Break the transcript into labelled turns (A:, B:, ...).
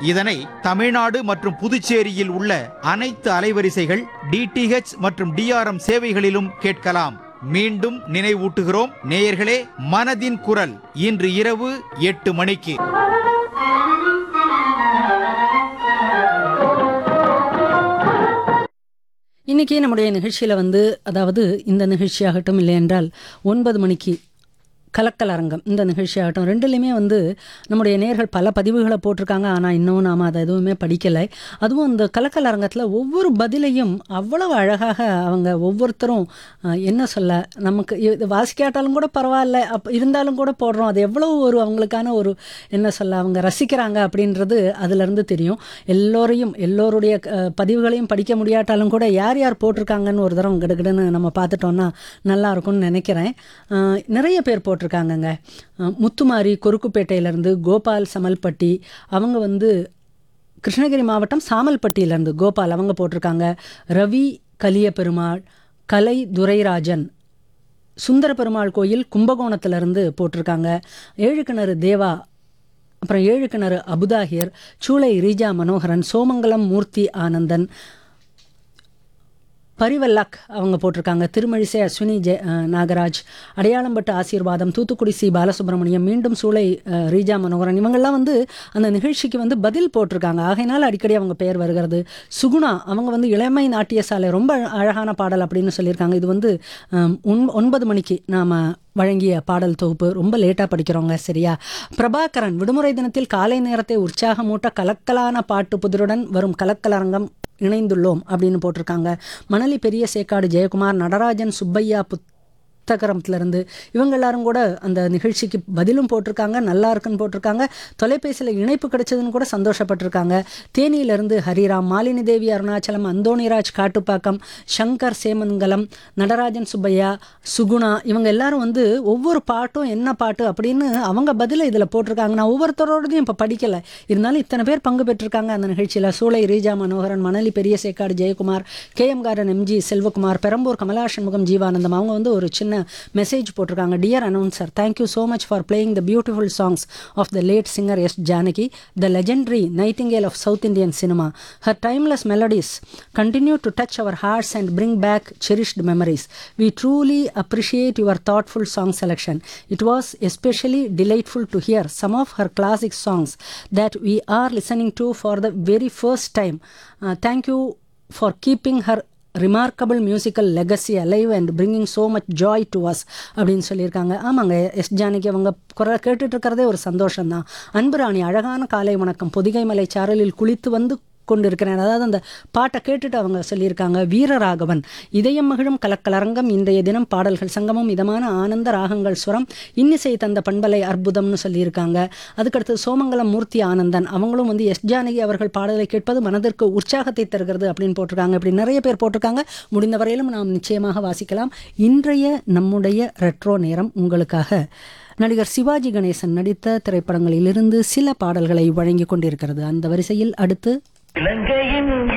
A: இதனை தமிழ்நாடு மற்றும் புதுச்சேரியில் உள்ள அனைத்து அலைவரிசைகள் டிடிஹெச் மற்றும் டிஆர்எம் சேவைகளிலும் கேட்கலாம் மீண்டும் நினைவூட்டுகிறோம் நேயர்களே மனதின் குரல் இன்று இரவு எட்டு மணிக்கு
B: இன்றைக்கி நம்முடைய நிகழ்ச்சியில் வந்து அதாவது இந்த நிகழ்ச்சியாகட்டும் இல்லை என்றால் ஒன்பது மணிக்கு கலக்கல் அரங்கம் இந்த நிகழ்ச்சியாகட்டும் ரெண்டுலேயுமே வந்து நம்முடைய நேர்கள் பல பதிவுகளை போட்டிருக்காங்க ஆனால் இன்னும் நாம் அதை எதுவுமே படிக்கலை அதுவும் இந்த கலக்கல் அரங்கத்தில் ஒவ்வொரு பதிலையும் அவ்வளவு அழகாக அவங்க ஒவ்வொருத்தரும் அஹ், என்ன சொல்ல நமக்கு இது வாசிக்காட்டாலும் கூட பரவாயில்ல அப் இருந்தாலும் கூட போடுறோம் அது எவ்வளவு ஒரு அவங்களுக்கான ஒரு என்ன சொல்ல அவங்க ரசிக்கிறாங்க அப்படின்றது அதிலிருந்து தெரியும் எல்லோரையும் எல்லோருடைய அஹ், பதிவுகளையும் படிக்க முடியாட்டாலும் கூட யார் யார் போட்டிருக்காங்கன்னு ஒரு தரம் கிடுகிடுன்னு நம்ம பார்த்துட்டோம்னா நல்லா இருக்கும்னு நினைக்கிறேன் அஹ், நிறைய பேர் போட்டிருக்காங்கங்க அஹ், முத்துமாரி கொருக்குப்பேட்டையிலேருந்து கோபால் சமல்பட்டி அவங்க வந்து கிருஷ்ணகிரி மாவட்டம் சாமல்பட்டியிலேருந்து கோபால் அவங்க போட்டிருக்காங்க ரவி கலிய பெருமாள் கலை துரைராஜன் சுந்தர பெருமாள் கோயில் கும்பகோணத்திலிருந்து போட்டிருக்காங்க ஏழு கிணறு தேவா அப்புறம் ஏழு கிணறு அபுதாஹிர் சூளை ரீஜா மனோகரன் சோமங்கலம் மூர்த்தி ஆனந்தன் பரிவல்லக் அவங்க போட்டிருக்காங்க திருமழிசை அஸ்வினி ஜெ அஹ், நாகராஜ் அடையாளம்பட்டு ஆசீர்வாதம் தூத்துக்குடி சி பாலசுப்ரமணியம் மீண்டும் சூளை அஹ், ரீஜா மனோகரன் இவங்கெல்லாம் வந்து அந்த நிகழ்ச்சிக்கு வந்து பதில் போட்டிருக்காங்க ஆகையினால அடிக்கடி அவங்க பெயர் வருகிறது சுகுணா அவங்க வந்து இளமை நாட்டிய சாலை ரொம்ப அழகான பாடல் அப்படின்னு சொல்லியிருக்காங்க இது வந்து அஹ், ஒன்- ஒன்பது மணிக்கு நாம் வழங்கிய பாடல் தொகுப்பு ரொம்ப லேட்டாக படிக்கிறோங்க சரியா பிரபாகரன் விடுமுறை தினத்தில் காலை நேரத்தை உற்சாகமூட்ட கலக்கலான பாட்டு புதிருடன் வரும் கலக்கலரங்கம் இணைந்துள்ளோம் அப்படின்னு போட்டிருக்காங்க மணலி பெரிய சேக்காடு ஜெயக்குமார் நடராஜன் சுப்பையா புத்தகரம்லேருந்து இவங்க எல்லாரும் கூட அந்த நிகழ்ச்சிக்கு பதிலும் போட்டிருக்காங்க நல்லா இருக்குன்னு போட்டிருக்காங்க தொலைபேசியில் இணைப்பு கிடைச்சதுன்னு கூட சந்தோஷப்பட்டிருக்காங்க தேனியிலிருந்து ஹரிராம் மாலினி தேவி அருணாச்சலம் அந்தோணிராஜ் காட்டுப்பாக்கம் சங்கர் சேமங்கலம் நடராஜன் சுப்பையா சுகுணா இவங்க எல்லாரும் வந்து ஒவ்வொரு பாட்டும் என்ன பாட்டு அப்படின்னு அவங்க பதிலை இதில் போட்டிருக்காங்க நான் ஒவ்வொருத்தரோடதையும் இப்போ படிக்கலை இருந்தாலும் இத்தனை பேர் பங்கு பெற்றிருக்காங்க அந்த நிகழ்ச்சியில் சூளை ரீஜா மனோகரன் மணலி பெரிய Sekkadu Jayakumar K M garden MG Selvakumar Perambur Kamala Shanmugam Jeevanandam அவங்க வந்து ஒரு சின்ன மெசேஜ் போட்டிருக்காங்க dear announcer thank you so much for playing the beautiful songs of the late singer S Janaki the legendary nightingale of south Indian cinema her timeless melodies continue to touch our hearts and bring back cherished memories. We truly appreciate your thoughtful song selection. It was especially delightful to hear some of her classic songs that we are listening to for the very first time. Uh, thank you for keeping her remarkable musical legacy alive and bringing so much joy to us அப்படின்னு சொல்லியிருக்காங்க ஆமாங்க S Janaki அவங்க குரல் கேட்டுட்டு இருக்கிறதே ஒரு சந்தோஷம்தான் அன்பு ராணி அழகான காலை வணக்கம் பொதிகை மலை சாரலில் குளித்து வந்து கொண்டிருக்கிறேன் அதாவது அந்த பாட்டை கேட்டுட்டு அவங்க சொல்லியிருக்காங்க வீரராகவன் இதயம் மகிழும் கலக்கலரங்கம் இன்றைய தினம் பாடல்கள் சங்கமம் இதமான ஆனந்த ராகங்கள் சுரம் இன்னிசை தந்த பண்பலை அற்புதம்னு சொல்லியிருக்காங்க அதுக்கடுத்து சோமங்கலம் மூர்த்தி ஆனந்தன் அவங்களும் வந்து எஸ் ஜானகி அவர்கள் பாடலை கேட்பது மனதிற்கு உற்சாகத்தை தருகிறது அப்படின்னு போட்டிருக்காங்க இப்படி நிறைய பேர் போட்டிருக்காங்க முடிந்த வரையிலும் நாம் நிச்சயமாக வாசிக்கலாம் இன்றைய நம்முடைய ரெட்ரோ நேரம் உங்களுக்காக நடிகர் சிவாஜி கணேசன் நடித்த திரைப்படங்களிலிருந்து சில பாடல்களை வழங்கி கொண்டிருக்கிறது அந்த வரிசையில் அடுத்து
C: இலங்கை